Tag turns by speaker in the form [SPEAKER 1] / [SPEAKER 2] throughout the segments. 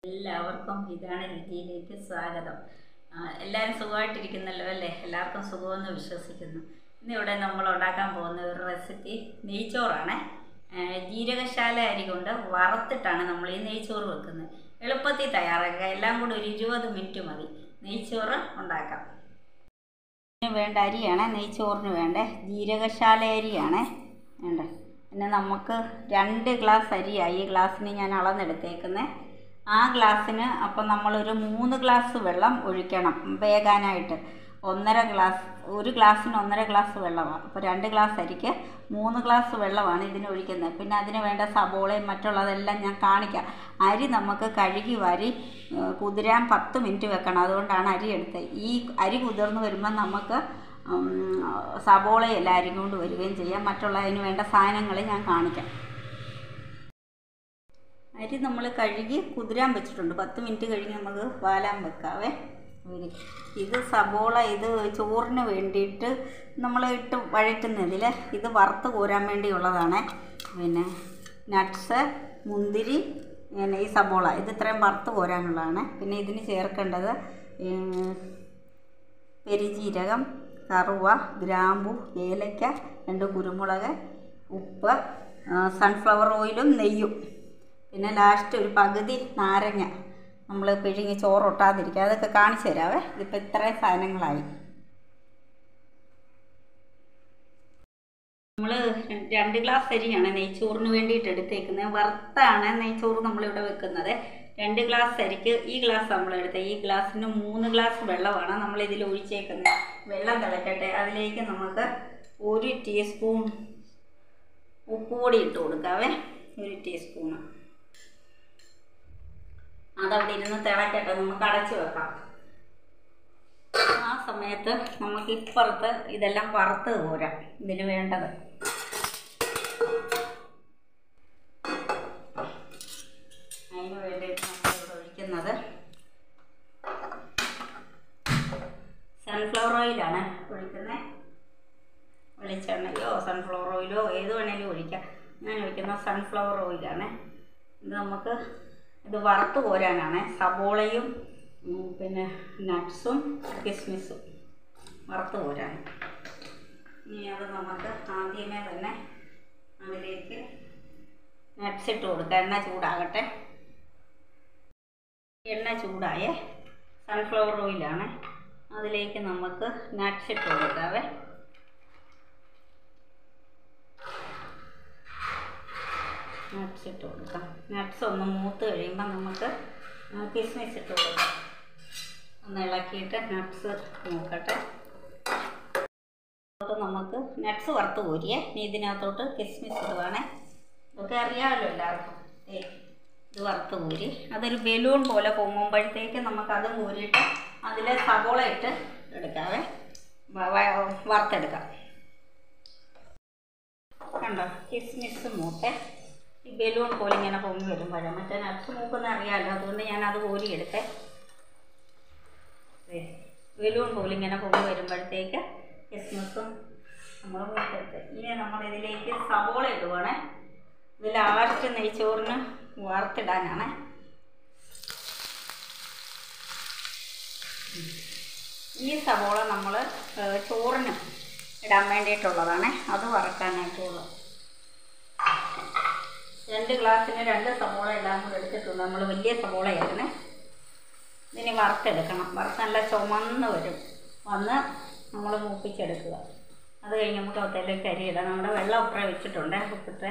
[SPEAKER 1] എല്ലാവർക്കും ഇതാണ് രുചിയിലേക്ക് സ്വാഗതം ആ, എല്ലാവരും സുഖമായിട്ടിരിക്കുന്നല്ലോ അല്ലേ എല്ലാവർക്കും സുഖമെന്ന് വിശ്വസിക്കുന്നു ഇന്നിവിടെ നമ്മൾ ഉണ്ടാക്കാൻ പോകുന്ന ഒരു റെസിപ്പി നെയ്ച്ചോറാണ് ജീരകശാല അരി കൊണ്ട് വറുത്തിട്ടാണ് നമ്മൾ ഈ നെയ്ച്ചോറ് വെക്കുന്നത് എളുപ്പത്തിൽ തയ്യാറാക്കുക എല്ലാം കൂടി ഒരു ഇരുപത് മിനിറ്റ് മതി നെയ്ച്ചോറ് ഉണ്ടാക്കാം ഇതിന് വേണ്ട അരിയാണ് നെയ്ച്ചോറിന് വേണ്ട ജീരകശാല അരിയാണ് വേണ്ട പിന്നെ നമുക്ക് രണ്ട് ഗ്ലാസ് അരിയായി ഈ ഗ്ലാസ്സിന് ഞാൻ അളന്നെടുത്തേക്കുന്നത് ആ ഗ്ലാസ്സിന് അപ്പം നമ്മളൊരു മൂന്ന് ഗ്ലാസ് വെള്ളം ഒഴിക്കണം വേകാനായിട്ട് ഒന്നര ഗ്ലാസ് ഒരു ഗ്ലാസ്സിന് ഒന്നര ഗ്ലാസ് വെള്ളമാണ് അപ്പോൾ രണ്ട് ഗ്ലാസ് അരിക്ക് മൂന്ന് ഗ്ലാസ് വെള്ളമാണ് ഇതിന് ഒഴിക്കുന്നത് പിന്നെ അതിന് വേണ്ട സബോളയും മറ്റുള്ളതെല്ലാം ഞാൻ കാണിക്കാം അരി നമുക്ക് കഴുകി വാരി ഏഹ്, കുതിരാൻ പത്ത് മിനിറ്റ് വെക്കണം അതുകൊണ്ടാണ് അരി എടുത്തത് ഈ അരി കുതിർന്ന് വരുമ്പോൾ നമുക്ക് ഉം, സബോളയെല്ലാം അരിഞ്ഞുകൊണ്ട് വരികയും ചെയ്യാം മറ്റുള്ള അതിന് വേണ്ട സാധനങ്ങൾ ഞാൻ കാണിക്കാം അരി നമ്മൾ കഴുകി കുതിരാൻ വെച്ചിട്ടുണ്ട് പത്ത് മിനിറ്റ് കഴിഞ്ഞ് നമുക്ക് വാലാൻ വെക്കാവേ ഒരു ഇത് സബോള ഇത് ചോറിന് വേണ്ടിയിട്ട് നമ്മൾ ഇട്ട് വഴറ്റുന്നതിൽ ഇത് വറുത്ത് കോരാൻ വേണ്ടിയുള്ളതാണ് പിന്നെ നട്ട്സ് മുന്തിരി പിന്നെ ഈ സബോള ഇത് ഇത്രയും വറുത്ത് കോരാനുള്ളതാണ് പിന്നെ ഇതിന് ചേർക്കേണ്ടത് ഉം, പെരിജീരകം കറുവ ഗ്രാമ്പു ഏലക്ക രണ്ട് കുരുമുളക് ഉപ്പ് ആ, സൺഫ്ലവർ ഓയിലും നെയ്യും പിന്നെ ലാസ്റ്റ് ഒരു പകുതി നാരങ്ങ നമ്മൾ പിഴുങ്ങി ചോറൊട്ടാതിരിക്കുക അതൊക്കെ കാണിച്ചു തരാവേ ഇതിപ്പോൾ ഇത്രയും സാധനങ്ങളായി നമ്മൾ രണ്ട് ഗ്ലാസ് അരിയാണ് നെയ്ച്ചോറിന് വേണ്ടിയിട്ട് എടുത്തേക്കുന്നത് വറുത്താണ് നെയ്ച്ചോറ് നമ്മളിവിടെ വെക്കുന്നത് രണ്ട് ഗ്ലാസ് അരിക്ക് ഈ ഗ്ലാസ് നമ്മൾ എടുത്തത് ഈ ഗ്ലാസ്സിന് മൂന്ന് ഗ്ലാസ് വെള്ളമാണ് നമ്മൾ ഇതിൽ ഒഴിച്ചേക്കുന്നത് വെള്ളം തിളക്കട്ടെ അതിലേക്ക് നമുക്ക് ഒരു ടീസ്പൂൺ ഉപ്പ് പൊടി ഇട്ട് കൊടുക്കാവേ ഒരു ടീസ്പൂണ് അതവിടെ ഇരുന്ന് തിളക്കട്ടെ നമുക്ക് അടച്ചു വെക്കാം ആ സമയത്ത് നമുക്ക് ഇപ്പുറത്ത് ഇതെല്ലാം വറുത്ത് പോരാം ഇതിന് വേണ്ടത് അതിന് വേണ്ടിയിട്ട് നമ്മളിവിടെ ഒഴിക്കുന്നത് സൺഫ്ലവർ ഓയിലാണ് ഒഴിക്കുന്നത് വെളിച്ചെണ്ണയോ സൺഫ്ലവർ ഓയിലോ ഏത് വേണേലും ഒഴിക്കാം ഞാൻ ഒഴിക്കുന്നത് സൺഫ്ലവർ ഓയിലാണ് ഇത് നമുക്ക് ഇത് വറുത്ത് കോരാനാണ് സബോളയും ഉം, പിന്നെ നട്ട്സും കിസ്മിസും വറുത്ത് കോരാൻ ഇനി അത് നമുക്ക് ആദ്യമേ തന്നെ അതിലേക്ക് നട്ട്സ് ഇട്ട് കൊടുക്കാം എണ്ണ ചൂടാകട്ടെ എണ്ണ ചൂടായേ സൺഫ്ലവർ ഓയിലാണ് അതിലേക്ക് നമുക്ക് നട്ട്സ് ഇട്ട് കൊടുക്കാവേ നട്ട്സ് ഇട്ട് കൊടുക്കാം നട്ട്സ് ഒന്ന് മൂത്ത് കഴിയുമ്പോൾ നമുക്ക് കിസ്മിസ് ഇട്ട് കൊടുക്കാം ഒന്ന് ഇളക്കിയിട്ട് നട്ട്സ് നോക്കട്ടെ അതിനകത്തോട്ട് നമുക്ക് നട്ട്സ് വറുത്ത് കോരിയേ ഇനി ഇതിനകത്തോട്ട് കിസ്മിസ് ഇടുവാണേ ഇതൊക്കെ അറിയാമല്ലോ എല്ലാവർക്കും ഏ ഇത് വറുത്ത് കോരി അതൊരു ബലൂൺ പോലെ പൊങ്ങുമ്പോഴത്തേക്ക് നമുക്ക് അതും കോരിയിട്ട് അതിൽ സവോള ഇട്ട് എടുക്കാവേ വ- വ- വറുത്തെടുക്കാം കണ്ടോ കിസ്മിസ് മൂത്തെ ഈ ബലൂൺ പോലെ ഇങ്ങനെ പൊങ്ങി വരുമ്പോഴേ മറ്റേ നട്സ് മൂക്കുന്ന അറിയാമല്ലോ അതുകൊണ്ട് ഞാൻ അത് കോരി എടുത്തേ ദേ, ബലൂൺ പോലെ ഇങ്ങനെ പൊങ്ങി വരുമ്പോഴത്തേക്ക് കിസ്മിസും നമ്മൾ മൂത്തെടുത്ത് ഇനി നമ്മൾ ഇതിലേക്ക് സവോള ഇടുവാണേ ഇത് ലാസ്റ്റ് നെയ്ച്ചോറിന് വറുത്തിടാനാണ് ഈ സവോള നമ്മൾ ചോറിന് ഇടാൻ വേണ്ടിയിട്ടുള്ളതാണ് അത് വറക്കാനായിട്ടുള്ളത് രണ്ട് ഗ്ലാസ്സിന് രണ്ട് സവോള എല്ലാം കൂടെ എടുത്തിട്ടുണ്ട് നമ്മൾ വലിയ സവോളയായിരുന്നു ഇതിന് വറുത്തെടുക്കണം വറുത്ത് നല്ല ചുമന്ന് വരും വന്ന് നമ്മൾ മൂപ്പിച്ചെടുക്കുക അത് കഴിഞ്ഞ് നമുക്ക് ഒത്തയിലേക്ക് അരി ഇടാം നമ്മുടെ വെള്ളം ഉപ്പറ വെച്ചിട്ടുണ്ട് ഉപ്പിട്ട്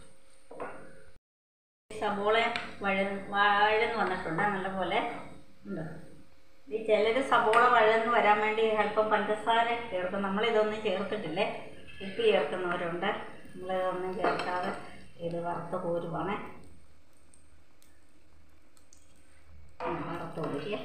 [SPEAKER 1] സവോള വഴ വഴന്ന് വന്നിട്ടുണ്ട് നല്ലപോലെ ഉണ്ട് ഈ ചിലർ സവോള വഴന്ന് വരാൻ വേണ്ടി അല്പം പഞ്ചസാര ചേർക്കും നമ്മളിതൊന്നും ചേർത്തിട്ടില്ലേ ഉപ്പ് ചേർക്കുന്നവരുണ്ട് നമ്മളിതൊന്നും ചേർക്കാതെ ഇത് വറുത്ത് കോരുവാണേ ആ, വറുത്ത് കോരിയേ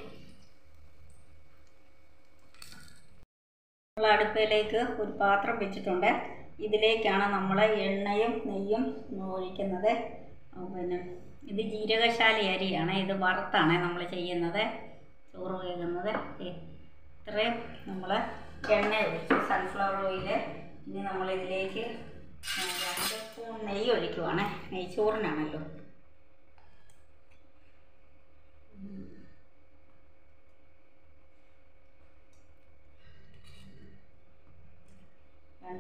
[SPEAKER 1] നമ്മൾ അടുപ്പിലേക്ക് ഒരു പാത്രം വെച്ചിട്ടുണ്ട് ഇതിലേക്കാണ് നമ്മൾ എണ്ണയും നെയ്യും ഒഴിക്കുന്നത് ആ, പിന്നെ ഇത് ജീരകശാല അരിയാണ് ഇത് വറുത്താണ് നമ്മൾ ചെയ്യുന്നത് ചോറ് വേകുന്നത് ഏ, ഇത്രയും നമ്മൾ എണ്ണ ഒഴിച്ചു സൺഫ്ലവർ ഓയിൽ ഇനി നമ്മളിതിലേക്ക് ആ, രണ്ട് സ്പൂൺ നെയ്യ് ഒഴിക്കുവാണ് നെയ്ച്ചോറിനാണല്ലോ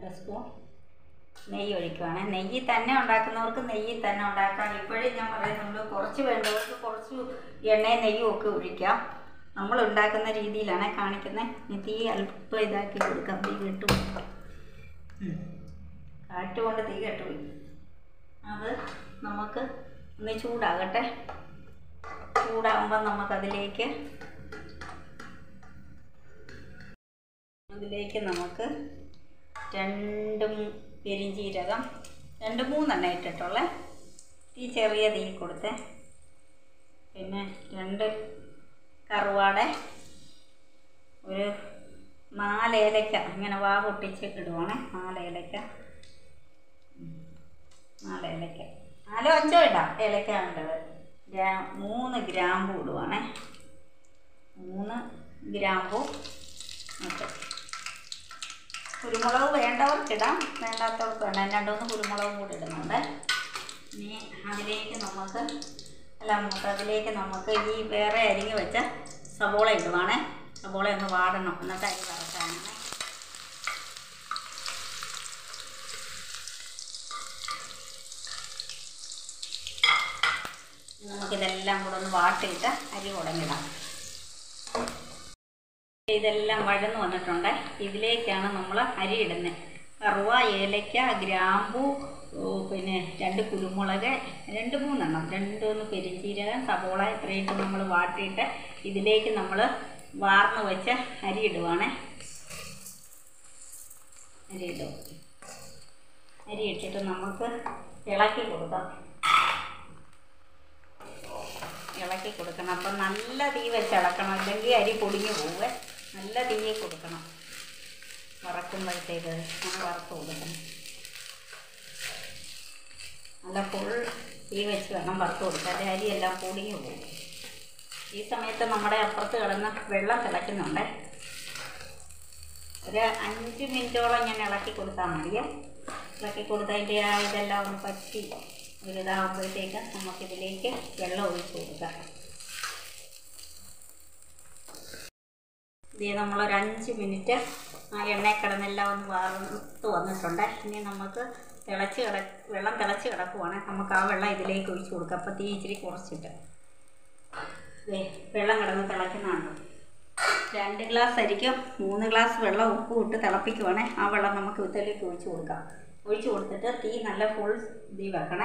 [SPEAKER 1] രണ്ട് സ്പൂൺ നെയ്യ് ഒഴിക്കുവാണ് നെയ്യ് തന്നെ ഉണ്ടാക്കുന്നവർക്ക് നെയ്യ് തന്നെ ഉണ്ടാക്കാം ഇപ്പോഴും ഞാൻ പറയുന്നുണ്ട് കുറച്ച് വേണ്ടവർക്ക് കുറച്ച് എണ്ണയും നെയ്യും ഒക്കെ ഒഴിക്കാം നമ്മൾ ഉണ്ടാക്കുന്ന രീതിയിലാണ് കാണിക്കുന്നത് ഇനി തീ അല്പം ഇതാക്കി കൊടുക്കാം തീ കെട്ടു കാറ്റ് കൊണ്ട് തീ കെട്ടുപോയി അത് നമുക്ക് ഒന്ന് ചൂടാകട്ടെ ചൂടാകുമ്പോൾ നമുക്കതിലേക്ക് അതിലേക്ക് നമുക്ക് രണ്ടും പെരിഞ്ചീരകം രണ്ട് മൂന്നെണ്ണം ഇട്ടിട്ടുള്ളേ തീ ചെറിയ തീ കൊടുത്ത് പിന്നെ രണ്ട് കറുവാട ഒരു നാല് ഏലക്ക ഇങ്ങനെ വാ പൊട്ടിച്ച് ഇടുവാണേ നാല് ഏലക്ക ഉം. നാല് ഏലക്ക നാലോ അഞ്ചോ ഇടാം ഏലക്ക വേണ്ടത് ഗ്രാ മൂന്ന് ഗ്രാമ്പു ഇടുവാണേ മൂന്ന് ഗ്രാമ്പു ഒക്കെ കുരുമുളക് വേണ്ടവർക്കിടാം വേണ്ടാത്തവർക്ക് വേണ്ട ഞാൻ രണ്ടുമൂന്ന് കുരുമുളകും കൂടി ഇടുന്നുണ്ട് ഇനി അതിലേക്ക് നമുക്ക് അല്ല നമുക്ക് അതിലേക്ക് നമുക്ക് ഈ വേറെ അരിഞ്ഞ് വെച്ച സവോള ഇടുവാണേ സവോള ഒന്ന് വാടണം എന്നിട്ട് അരി വറക്കാനാണ് നമുക്കിതെല്ലാം കൂടെ ഒന്ന് വാട്ടിയിട്ട് അരി ഉടങ്ങിടാം ഇതെല്ലാം വഴന്ന് വന്നിട്ടുണ്ട് ഇതിലേക്കാണ് നമ്മൾ അരി ഇടുന്നത് കറുവ ഏലക്ക ഗ്രാമ്പു ഓ, പിന്നെ രണ്ട് കുരുമുളക് രണ്ട് മൂന്നെണ്ണം രണ്ടൊന്ന് പെരിഞ്ചീരകം സവോള ഇത്രയിട്ട് നമ്മൾ വാട്ടിയിട്ട് ഇതിലേക്ക് നമ്മൾ വാർന്ന് വെച്ച അരി ഇടുവാണേ അരി ഇടും അരി ഇട്ടിട്ട് നമുക്ക് ഇളക്കി കൊടുക്കാം ഇളക്കി കൊടുക്കണം അപ്പം നല്ല തീ വെച്ച് ഇളക്കണം അല്ലെങ്കിൽ അരി പൊടിഞ്ഞു പോവേ നല്ല തീയെ കൊടുക്കണം വറക്കുമ്പോഴത്തേക്ക് നമ്മൾ വറുത്ത് കൊടുക്കണം നല്ല ഫുൾ തീ വെച്ച് വേണം വറുത്ത് കൊടുക്കാതെ അരിയെല്ലാം പൊടിഞ്ഞു പോകും ഈ സമയത്ത് നമ്മുടെ അപ്പുറത്ത് കിടന്ന് വെള്ളം തിളയ്ക്കുന്നുണ്ട് ഒരു അഞ്ച് മിനിറ്റോളം ഞാൻ ഇളക്കി കൊടുത്താൽ മതിയേ ഇളക്കി കൊടുത്തതിൻ്റെ ആ ഇതെല്ലാം ഒന്ന് പറ്റി ഒരു ഇതാകുമ്പോഴത്തേക്ക് നമുക്കിതിലേക്ക് വെള്ളം ഒഴിച്ച് കൊടുക്കാം ഇത് നമ്മളൊരു അഞ്ച് മിനിറ്റ് ആ എണ്ണയിൽ കിടന്നെല്ലാം ഒന്ന് വാർത്ത് വന്നിട്ടുണ്ട് ഇനി നമുക്ക് തിളച്ച് കിട വെള്ളം തിളച്ച് കിടക്കുവാണ് നമുക്ക് ആ വെള്ളം ഇതിലേക്ക് ഒഴിച്ച് കൊടുക്കാം അപ്പോൾ തീ ഇച്ചിരി കുറച്ചിട്ട് ദേ വെള്ളം കിടന്ന് തിളയ്ക്കുന്നുണ്ട് രണ്ട് ഗ്ലാസ് അരിക്കും മൂന്ന് ഗ്ലാസ് വെള്ളം ഉപ്പ് ഇട്ട് തിളപ്പിക്കുവാണേ ആ വെള്ളം നമുക്ക് ഇതിലേക്ക് ഒഴിച്ച് കൊടുക്കാം ഒഴിച്ച് കൊടുത്തിട്ട് തീ നല്ല ഫുൾ തീ വെക്കണേ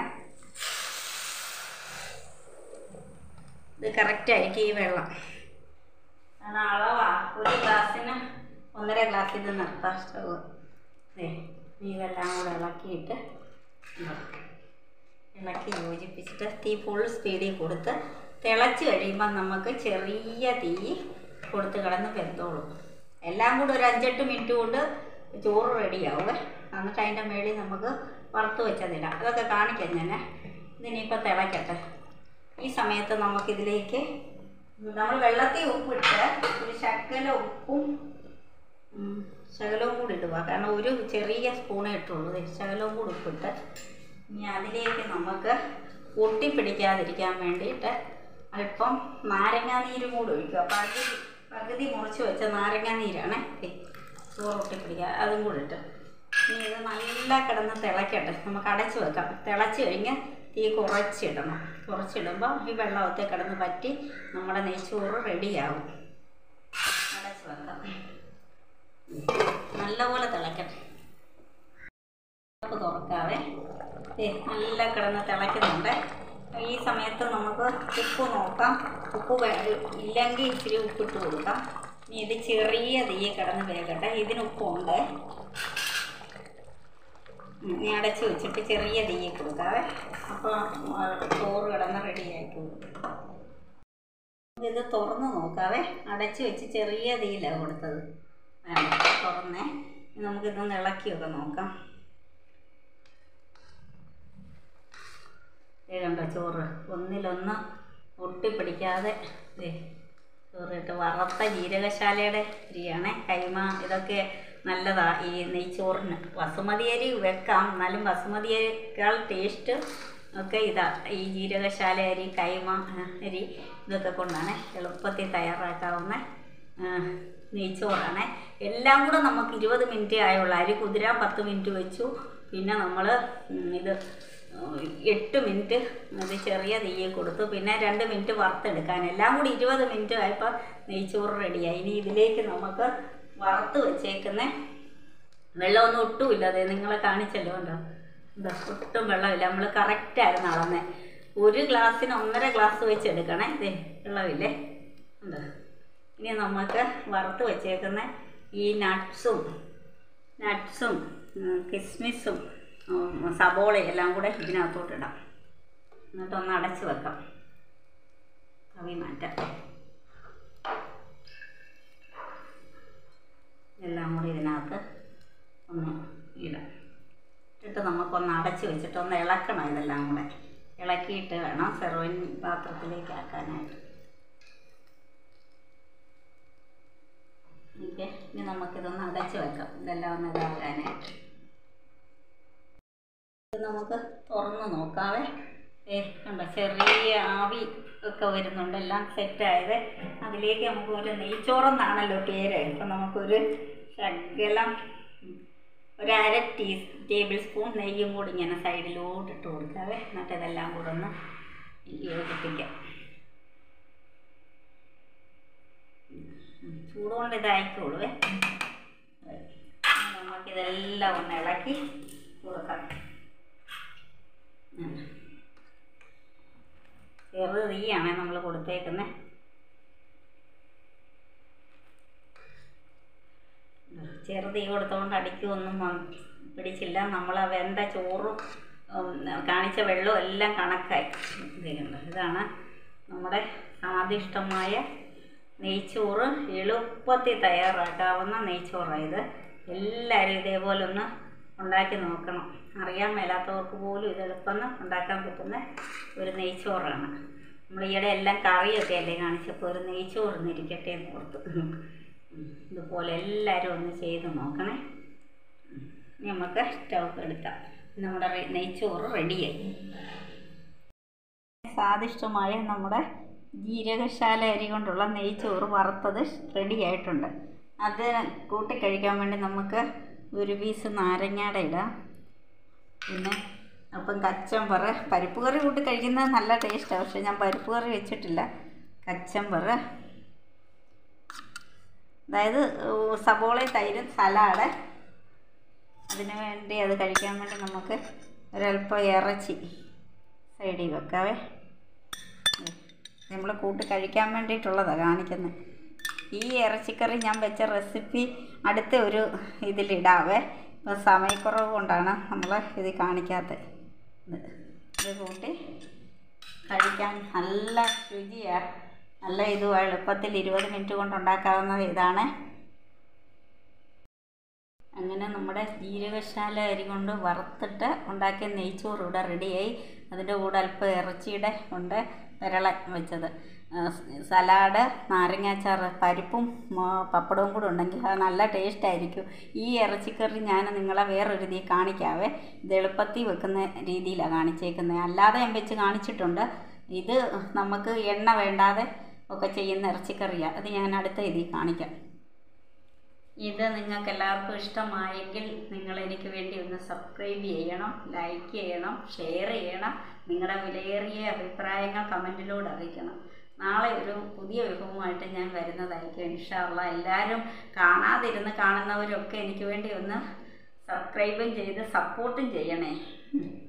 [SPEAKER 1] ഇത് കറക്റ്റ് ആയിരിക്കും ഈ വെള്ളം കാരണം അളവാ ഒരു ഗ്ലാസ്സിന് ഒന്നര ഗ്ലാസ് ഇത് നിർത്താം സ്റ്റവ് ദേ ഈ ഇതെല്ലാം കൂടെ ഇളക്കിയിട്ട് ഇതാ. ഇളക്കി യോജിപ്പിച്ചിട്ട് തീ ഫുൾ സ്പീഡിൽ കൊടുത്ത് തിളച്ച് കഴിയുമ്പോൾ നമുക്ക് ചെറിയ തീ കൊടുത്ത് കിടന്ന് വെന്തോളും എല്ലാം കൂടെ ഒരു അഞ്ചെട്ട് മിനിറ്റ് കൊണ്ട് ചോറ് റെഡിയാവുമേ എന്നിട്ട് അതിൻ്റെ മേളിൽ നമുക്ക് വറുത്ത് വെച്ചതിടാം അതൊക്കെ കാണിക്കാം ഞാൻ ഇതിനിപ്പോൾ തിളയ്ക്കട്ടെ ഈ സമയത്ത് നമുക്കിതിലേക്ക് നമ്മൾ വെള്ളത്തിൽ ഉപ്പിട്ട് ഒരു ശകല ഉപ്പും ഉം, ശകലവും കൂടി ഇടുക കാരണം ഒരു ചെറിയ സ്പൂണേ ഇട്ടുള്ളൂ ദേ ശകലവും കൂടി ഉപ്പിട്ട് ഇനി അതിലേക്ക് നമുക്ക് ഒട്ടിപ്പിടിക്കാതിരിക്കാൻ വേണ്ടിയിട്ട് അല്പം നാരങ്ങാ നീരും കൂടി ഒഴിക്കുക പകുതി പകുതി മുറിച്ച് വെച്ച നാരങ്ങാ നീരാണ് ദേ, ചോറ് ഒട്ടിപ്പിടിക്കുക അതും കൂടി ഇട്ട് ഇനി ഇത് നല്ല കിടന്ന് തിളയ്ക്കട്ടെ നമുക്ക് അടച്ച് വെക്കാം തിളച്ച് കഴിഞ്ഞ് തീ കുറച്ചിടണം കുറച്ചിടുമ്പോൾ ഈ വെള്ളമൊക്കെ കിടന്ന് പറ്റി നമ്മുടെ നെയ്ച്ചോറ് റെഡിയാവും അടച്ച് വെക്കാം നല്ലപോലെ തിളക്കട്ടെ ഉപ്പ് തുറക്കാവേ ദേ, നല്ല കിടന്ന് തിളയ്ക്കുന്നുണ്ട് ഈ സമയത്ത് നമുക്ക് ഉപ്പ് നോക്കാം ഉപ്പ് വേ- ഇല്ലെങ്കിൽ ഇച്ചിരി ഉപ്പിട്ട് കൊടുക്കാം ഇനി ഇത് ചെറിയ തീയെ കിടന്ന് വേകട്ടെ ഇതിന് ഉപ്പുണ്ട് ഉം, ഇനി അടച്ച് വെച്ചിട്ട് ചെറിയ തീയെ കൊടുക്കാവേ അപ്പോൾ ചോറ് കിടന്ന് റെഡി ആയിക്കോളും ഇത് തുറന്ന് നോക്കാവേ അടച്ച് വെച്ച് ചെറിയ തീയിലാണ് കൊടുത്തത് വേണ്ട തുറന്നേ ഇനി നമുക്കിതൊന്ന് ഇളക്കിയൊക്കെ നോക്കാം ദേ കണ്ടോ ചോറ് ഒന്നിലൊന്ന് ഒട്ടിപ്പിടിക്കാതെ ദേ ചോറിട്ട് വറുത്ത ജീരകശാലയുടെ അരിയാണ് കൈമ ഇതൊക്കെ നല്ലതാ ഈ നെയ്ച്ചോറിന് ബസുമതി അരി വെക്കാം എന്നാലും ബസുമതി അരിയേക്കാൾ ടേസ്റ്റ് ഒക്കെ ഇതാ ഈ ജീരകശാല അരി കൈമ ആ, അരി ഇതൊക്കെ കൊണ്ടാണ് എളുപ്പത്തിൽ തയ്യാറാക്കാവുന്ന ആ, നെയ്ച്ചോറാണ് എല്ലാം കൂടെ നമുക്ക് ഇരുപത് മിനിറ്റ് ആയുള്ളൂ അരി കുതിരാൻ പത്ത് മിനിറ്റ് വെച്ചു പിന്നെ നമ്മൾ ഇത് എട്ട് മിനിറ്റ് ഇത് ചെറിയ തീയിൽ കൊടുത്തു പിന്നെ രണ്ട് മിനിറ്റ് വറുത്തെടുക്കാൻ എല്ലാം കൂടി ഇരുപത് മിനിറ്റ് ആയപ്പോൾ നെയ്ച്ചോറ് റെഡിയായി ഇനി ഇതിലേക്ക് നമുക്ക് വറുത്ത് വെച്ചേക്കുന്ന വെള്ളമൊന്നും ഒട്ടുമില്ല അതെ നിങ്ങളെ കാണിച്ചല്ലോ ഉണ്ടോ എന്താ ഒട്ടും വെള്ളമില്ല നമ്മൾ കറക്റ്റായിരുന്നു അളന്നേ ഒരു ഗ്ലാസ്സിന് ഒന്നര ഗ്ലാസ് വെച്ച് എടുക്കണേ ഇതേ വെള്ളമില്ലേ ഉണ്ടോ ഇനി നമുക്ക് വറുത്ത് വെച്ചേക്കുന്ന ഈ നട്ട്സും നട്ട്സും കിസ്മിസും ഉം, സബോളയും എല്ലാം കൂടെ ഇതിനകത്തോട്ട് ഇടാം എന്നിട്ടൊന്ന് അടച്ച് വെക്കാം കവി മാറ്റാം എല്ലാം കൂടി ഇതിനകത്ത് ഒന്ന് ഇടാം ഇട്ടിട്ട് നമുക്കൊന്ന് അടച്ച് വെച്ചിട്ട് ഒന്ന് ഇളക്കണം ഇതെല്ലാം കൂടെ ഇളക്കിയിട്ട് വേണം സെർവിൻ പാത്രത്തിലേക്ക് ആക്കാനായിട്ട് ഓക്കെ ഇനി നമുക്കിതൊന്ന് അടച്ച് വെക്കാം ഇതെല്ലാം ഒന്ന് ഇതാക്കാനായിട്ട് ഇത് നമുക്ക് തുറന്ന് നോക്കാവേ ഏ കണ്ടോ ചെറിയ ആവി ഒക്കെ വരുന്നുണ്ട് എല്ലാം സെറ്റായത് അതിലേക്ക് നമുക്ക് ഒരു നെയ്ച്ചോറെന്നാണല്ലോ പേര് അപ്പം നമുക്കൊരു ശകലം ഉം, ഒരു അര ടീ ടേബിൾ സ്പൂൺ നെയ്യും കൂടി ഇങ്ങനെ സൈഡിലോട്ട് ഇട്ട് കൊടുക്കാവേ എന്നിട്ട് ഇതെല്ലാം കൂടെ ഒന്ന് യോജിപ്പിക്കാം ഉം, ചൂടുകൊണ്ട് ഇതായിക്കോളുവേ നമുക്കിതെല്ലാം ഒന്ന് ഇളക്കി കൊടുക്കാം ഉം. ചെറു തീയാണ് നമ്മൾ കൊടുത്തേക്കുന്നത് ചെറു തീ കൊടുത്തുകൊണ്ട് അടിക്കൊന്നും വന്ന് പിടിച്ചില്ല നമ്മൾ ആ വെന്ത ചോറും ഉം, കാണിച്ച വെള്ളവും എല്ലാം കണക്കായി ഇതുണ്ട് ഇതാണ് നമ്മുടെ സ്വാദിഷ്ടമായ നെയ്ച്ചോറ് എളുപ്പത്തിൽ തയ്യാറാക്കാവുന്ന നെയ്ച്ചോറായത് എല്ലാവരും ഇതേപോലെ ഒന്ന് ഉണ്ടാക്കി നോക്കണം അറിയാൻ മേലാത്തവർക്ക് പോലും ഇത് എളുപ്പം ഉണ്ടാക്കാൻ പറ്റുന്ന ഒരു നെയ്ച്ചോറാണ് നമ്മൾ ഈയിടെ എല്ലാം കറിയൊക്കെ അല്ലേ കാണിച്ചപ്പോൾ ഒരു നെയ്ച്ചോറ് ഇരിക്കട്ടെ എന്ന് ഓർത്ത് ഉം. ഇതുപോലെ എല്ലാവരും ഒന്ന് ചെയ്ത് നോക്കണേ ഉം. ഇനി നമുക്ക് സ്റ്റവ് എടുക്കാം നമ്മുടെ റെ- നെയ്ച്ചോറ് റെഡിയായി സ്വാദിഷ്ടമായ നമ്മുടെ ജീരകശാല അരി കൊണ്ടുള്ള നെയ്ച്ചോറ് വറുത്തത് റെഡി ആയിട്ടുണ്ട് അത് കൂട്ടി കഴിക്കാൻ വേണ്ടി നമുക്ക് ഒരു പീസ് നാരങ്ങയുടെ ഇടാം പിന്നെ അപ്പം കച്ചമ്പർ പരിപ്പ് കറി കൂട്ടി കഴിക്കുന്നത് നല്ല ടേസ്റ്റാണ് പക്ഷെ ഞാൻ പരിപ്പ് കറി വെച്ചിട്ടില്ല കച്ചമ്പർ അതായത് ഏർ സബോളയും തൈരും സലാഡ് അതിന് വേണ്ടി അത് കഴിക്കാൻ വേണ്ടി നമുക്ക് ഒരല്പം ഇറച്ചി സൈഡിൽ വെക്കാവേ നമ്മൾ കൂട്ടി കഴിക്കാൻ വേണ്ടിയിട്ടുള്ളതാണ് കാണിക്കുന്നത് ഈ ഇറച്ചിക്കറി ഞാൻ വെച്ച റെസിപ്പി അടുത്ത ഒരു ഇതിലിടാവേ ഇപ്പോൾ സമയക്കുറവ് കൊണ്ടാണ് നമ്മൾ ഇത് കാണിക്കാത്തത് ഇത് ഇത് കൂട്ടി കഴിക്കാൻ നല്ല രുചിയാണ് നല്ല ഇതും എളുപ്പത്തിൽ ഇരുപത് മിനിറ്റ് കൊണ്ട് ഉണ്ടാക്കാവുന്ന ഇതാണ് അങ്ങനെ നമ്മുടെ ജീരകശാല അരി കൊണ്ട് വറുത്തിട്ട് ഉണ്ടാക്കിയ നെയ്ച്ചോറ് ഇവിടെ റെഡിയായി അതിൻ്റെ കൂടെ അല്പം ഇറച്ചിയുടെ കൊണ്ട് വിരള വെച്ചത് ആ, സ് സലാഡ് നാരങ്ങാച്ചാറ് പരിപ്പും ആ, പപ്പടവും കൂടെ ഉണ്ടെങ്കിൽ അത് നല്ല ടേസ്റ്റ് ആയിരിക്കും ഈ ഇറച്ചിക്കറി ഞാൻ നിങ്ങളെ വേറൊരു രീതി കാണിക്കാവേ ഇത് എളുപ്പത്തിൽ വെക്കുന്ന രീതിയിലാണ് കാണിച്ചേക്കുന്നത് അല്ലാതെ ഞാൻ വെച്ച് കാണിച്ചിട്ടുണ്ട് ഇത് നമുക്ക് എണ്ണ വേണ്ടാതെ ഒക്കെ ചെയ്യുന്ന ഇറച്ചിക്കറിയാണ് അത് ഞാൻ അടുത്ത ഇതിൽ കാണിക്കാം ഇത് നിങ്ങൾക്ക് എല്ലാവർക്കും ഇഷ്ടമായെങ്കിൽ നിങ്ങൾ എനിക്ക് വേണ്ടി ഒന്ന് സബ്സ്ക്രൈബ് ചെയ്യണം ലൈക്ക് ചെയ്യണം ഷെയർ ചെയ്യണം നിങ്ങളുടെ വിലയേറിയ അഭിപ്രായങ്ങൾ കമൻറ്റിലൂടെ അറിയിക്കണം നാളെ ഒരു പുതിയ വിഭവമായിട്ട് ഞാൻ വരുന്നതായിരിക്കും ഇൻഷാള്ള എല്ലാവരും കാണാതിരുന്ന് കാണുന്നവരൊക്കെ എനിക്ക് വേണ്ടി ഒന്ന് സബ്സ്ക്രൈബും ചെയ്ത് സപ്പോർട്ടും ചെയ്യണേ